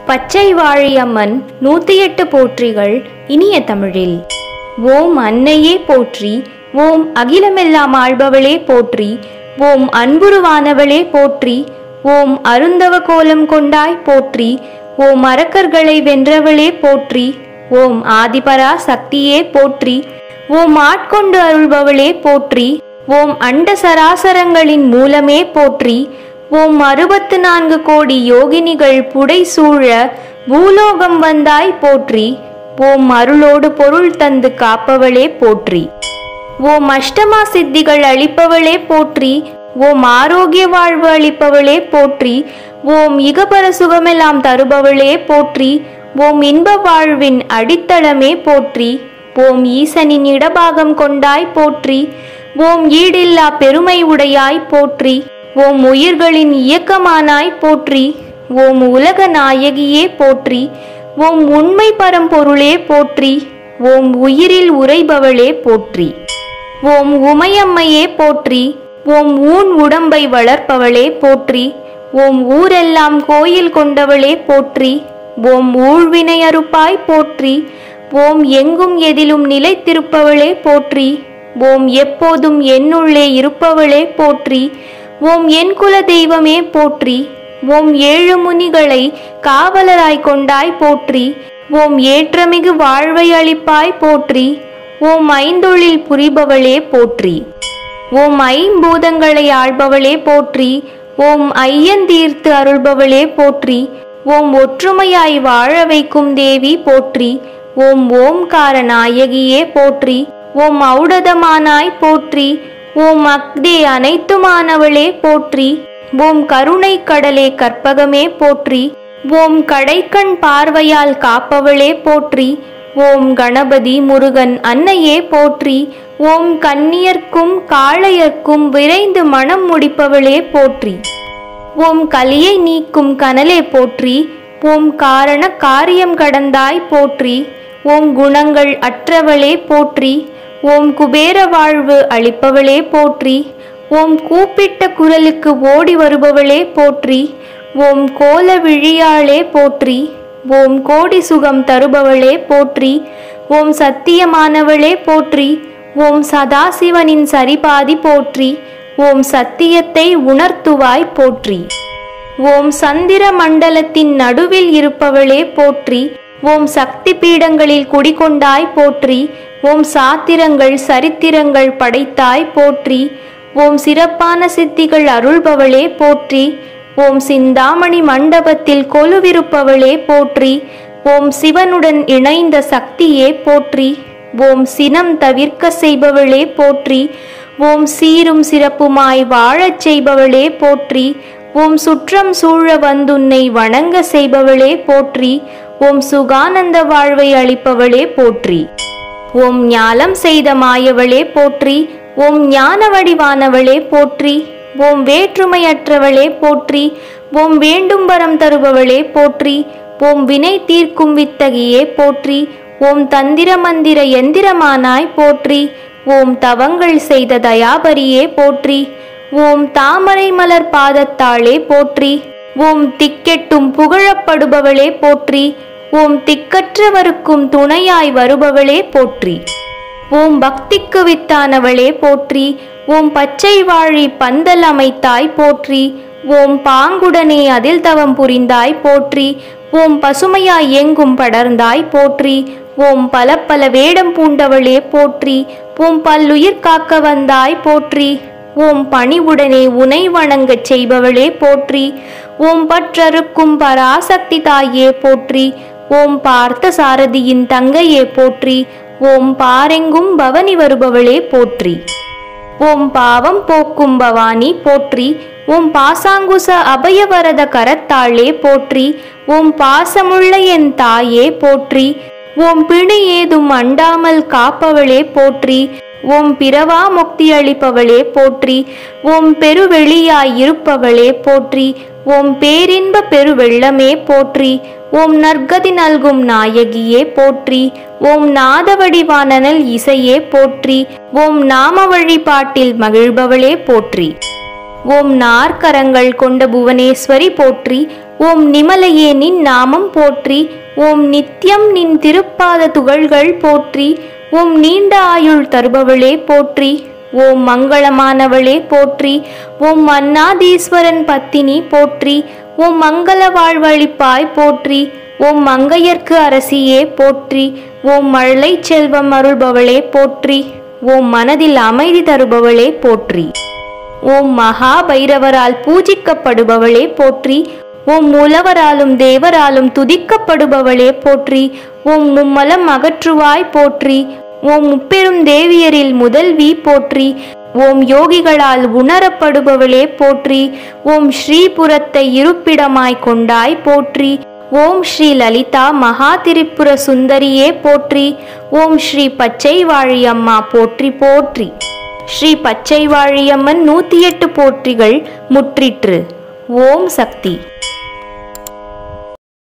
பச்சை வாழியம்மன் நூத்தி எட்டு போற்றிகள் இனிய தமிழில் ஓம் அன்னையே போற்றி ஓம் அகிலமெல்லாம் ஆள்பவளே போற்றி ஓம் அன்புருவானவளே போற்றி ஓம் அருந்தவ கோலம் கொண்டாய் போற்றி ஓம் அரக்கர்களை வென்றவளே போற்றி ஓம் ஆதிபரா சக்தியே போற்றி ஓம் ஆட்கொண்டு அருள்பவளே போற்றி ஓம் அண்ட சராசரங்களின் மூலமே போற்றி ஓம் அறுபத்து நான்கு கோடி யோகினிகள் புடை சூழ பூலோகம் வந்தாய் போற்றி ஓம் அருளோடு பொருள் தந்து காப்பவளே போற்றி ஓம் அஷ்டமா சித்திகள் அளிப்பவளே போற்றி ஓம் ஆரோக்கிய வாழ்வு அளிப்பவளே போற்றி ஓம் இகபர சுகமெல்லாம் தருபவளே போற்றி ஓம் இன்ப வாழ்வின் அடித்தளமே போற்றி ஓம் ஈசனின் இடபாகம் கொண்டாய் போற்றி ஓம் ஈடில்லா பெருமை உடையாய் போற்றி ஓம் உயிர்களின் இயக்கமானாய் போற்றி ஓம் உலக நாயகியே போற்றி ஓம் உண்மை பரம்பொருளே போற்றி ஓம் உயிரில் உறைபவளே போற்றி ஓம் உமையம்மையே போற்றி ஓம் ஊன் உடம்பை வளர்ப்பவளே போற்றி ஓம் ஊரெல்லாம் கோயில் கொண்டவளே போற்றி ஓம் ஊழ்வினை அறுப்பாய் போற்றி ஓம் எங்கும் எதிலும் நிலைத்திருப்பவளே போற்றி ஓம் எப்போதும் என்னுள்ளே இருப்பவளே போற்றி ஓம் என் குல தெய்வமே போற்றி ஓம் ஏழு முனிகளை காவலராய் கொண்டாய் போற்றி ஓம் ஏற்றமிகு வாழ்வை அளிப்பாய் போற்றி ஓம் ஐந்தொழில் புரிபவளே போற்றி ஓம் ஐம்பூதங்களை ஆள்பவளே போற்றி ஓம் ஐயன் தீர்த்து அருள்பவளே போற்றி ஓம் ஒற்றுமையாய் வாழ வைக்கும் தேவி போற்றி ஓம் ஓம்கார நாயகியே போற்றி ஓம் ஔடதமானாய் போற்றி ஓம் அக்தே அனைத்துமானவளே போற்றி ஓம் கருணை கடலே கற்பகமே போற்றி ஓம் கடைக்கண் பார்வையால் காப்பவளே போற்றி ஓம் கணபதி முருகன் அன்னையே போற்றி ஓம் கன்னியர்க்கும் காளையர்க்கும் விரைந்து மனம் முடிப்பவளே போற்றி ஓம் கலியை நீக்கும் கனலே போற்றி ஓம் காரண காரியம் கடந்தாய் போற்றி ஓம் குணங்கள் அற்றவளே போற்றி ஓம் குபேர வாழ்வு அளிப்பவளே போற்றி ஓம் கூப்பிட்ட குரலுக்கு ஓடி வருபவளே போற்றி ஓம் கோல விழியாளே போற்றி ஓம் கோடி சுகம் தருபவளே போற்றி ஓம் சத்தியமானவளே போற்றி ஓம் சதாசிவனின் சரிபாதி போற்றி ஓம் சத்தியத்தை உணர்த்துவாய் போற்றி ஓம் சந்திர மண்டலத்தின் நடுவில் இருப்பவளே போற்றி ஓம் சக்தி பீடங்களில் குடிகொண்டாய் போற்றி ஓம் சாத்திரங்கள் சரித்திரங்கள் படைத்தாய் போற்றி ஓம் சிறப்பான சித்திகள் அருள்பவளே போற்றி ஓம் சிந்தாமணி மண்டபத்தில் கொலுவிருப்பவளே போற்றி ஓம் சிவனுடன் இணைந்த சக்தியே போற்றி ஓம் சினம் தவிர்க்க செய்பவளே போற்றி ஓம் சீரும் சிறப்புமாய் வாழச் செய்பவளே போற்றி ஓம் சுற்றம் சூழ வந்துன்னை வணங்க செய்பவளே போற்றி ஓம் சுகானந்த வாழ்வை அளிப்பவளே போற்றி ஓம் ஞாலம் செய்த மாயவளே போற்றி ஓம் ஞான வடிவானவளே போற்றி ஓம் வேற்றுமையற்றவளே போற்றி ஓம் வேண்டும் வரம் தருபவளே போற்றி ஓம் வினை தீர்க்கும் வித்தகியே போற்றி ஓம் தந்திர மந்திர எந்திரமானாய் போற்றி ஓம் தவங்கள் செய்த தயாபரியே போற்றி ஓம் தாமரை மலர் பாதத்தாளே போற்றி ஓம் திக்கெட்டும் புகழப்படுபவளே போற்றி ஓம் திக்கற்றவருக்கும் துணையாய் வருபவளே போற்றி ஓம் பக்திக்கு வித்தானவளே போற்றி ஓம் பச்சை வாழி பந்தல் அமைத்தாய் போற்றி ஓம் பாங்குடனே அதில் தவம் புரிந்தாய் போற்றி ஓம் பசுமையாய் எங்கும் படர்ந்தாய் போற்றி ஓம் பல பல வேடம் பூண்டவளே போற்றி ஓம் பல்லுயிர் காக்க வந்தாய் போற்றி ஓம் பணிவுடனே உனை வணங்கச் செய்பவளே போற்றி ஓம் பற்றறுக்கும் பராசக்தி தாயே போற்றி ஓம் பார்த்த சாரதியின் தங்கையே போற்றி ஓம் பாரெங்கும் பவனி வருபவளே போற்றி ஓம் பாவம் போக்கும் பவானி போற்றி ஓம் பாசாங்குச அபயவரத கரத்தாளே போற்றி ஓம் பாசமுள்ள என் தாயே போற்றி ஓம் பிணி ஏதும் அண்டாமல் காப்பவளே போற்றி ஓம் பிறவா முக்தி அளிப்பவளே போற்றி ஓம் பெருவெளியாய் இருப்பவளே போற்றி ஓம் பேரின்ப பெருவெள்ளமே போற்றி ஓம் நற்கதி நல்கும் நாயகியே போற்றி ஓம் நாத வடிவானனல் இசையே போற்றி ஓம் நாம வழிபாட்டில் மகிழ்பவளே போற்றி ஓம் நாற்கரங்கள் கொண்ட புவனேஸ்வரி போற்றி ஓம் நிமலையே நின் நாமம் போற்றி ஓம் நித்யம் நின் திருப்பாத துகள்கள் போற்றி ஓம் நீண்ட ஆயுள் தருபவளே போற்றி ஓம் மங்களமானவளே போற்றி ஓம் அன்னாதீஸ்வரன் பத்தினி போற்றி ஓம் மங்கள வாழ்வழிப்பாய் போற்றி ஓம் மங்கையர்க்கு அரசியே போற்றி ஓம் மழலை செல்வம் அருள்பவளே போற்றி ஓம் மனதில் அமைதி தருபவளே போற்றி ஓம் மகா பைரவரால் பூஜிக்கப்படுபவளே போற்றி ஓம் மூலவராலும் தேவராலும் துதிக்கப்படுபவளே போற்றி ஓம் மும்மலம் அகற்றுவாய் போற்றி ஓம் முப்பெரும் தேவியரில் முதல்வி போற்றி ஓம் யோகிகளால் உணரப்படுபவளே போற்றி ஓம் ஸ்ரீபுரத்தை இருப்பிடமாய் கொண்டாய் போற்றி ஓம் ஸ்ரீ லலிதா மகா திரிபுர சுந்தரியே போற்றி ஓம் ஸ்ரீ பச்சை வாழியம்மா போற்றி போற்றி ஸ்ரீ பச்சை வாழியம்மன் நூத்தி எட்டு போற்றிகள் முற்றிற்று ஓம் சக்தி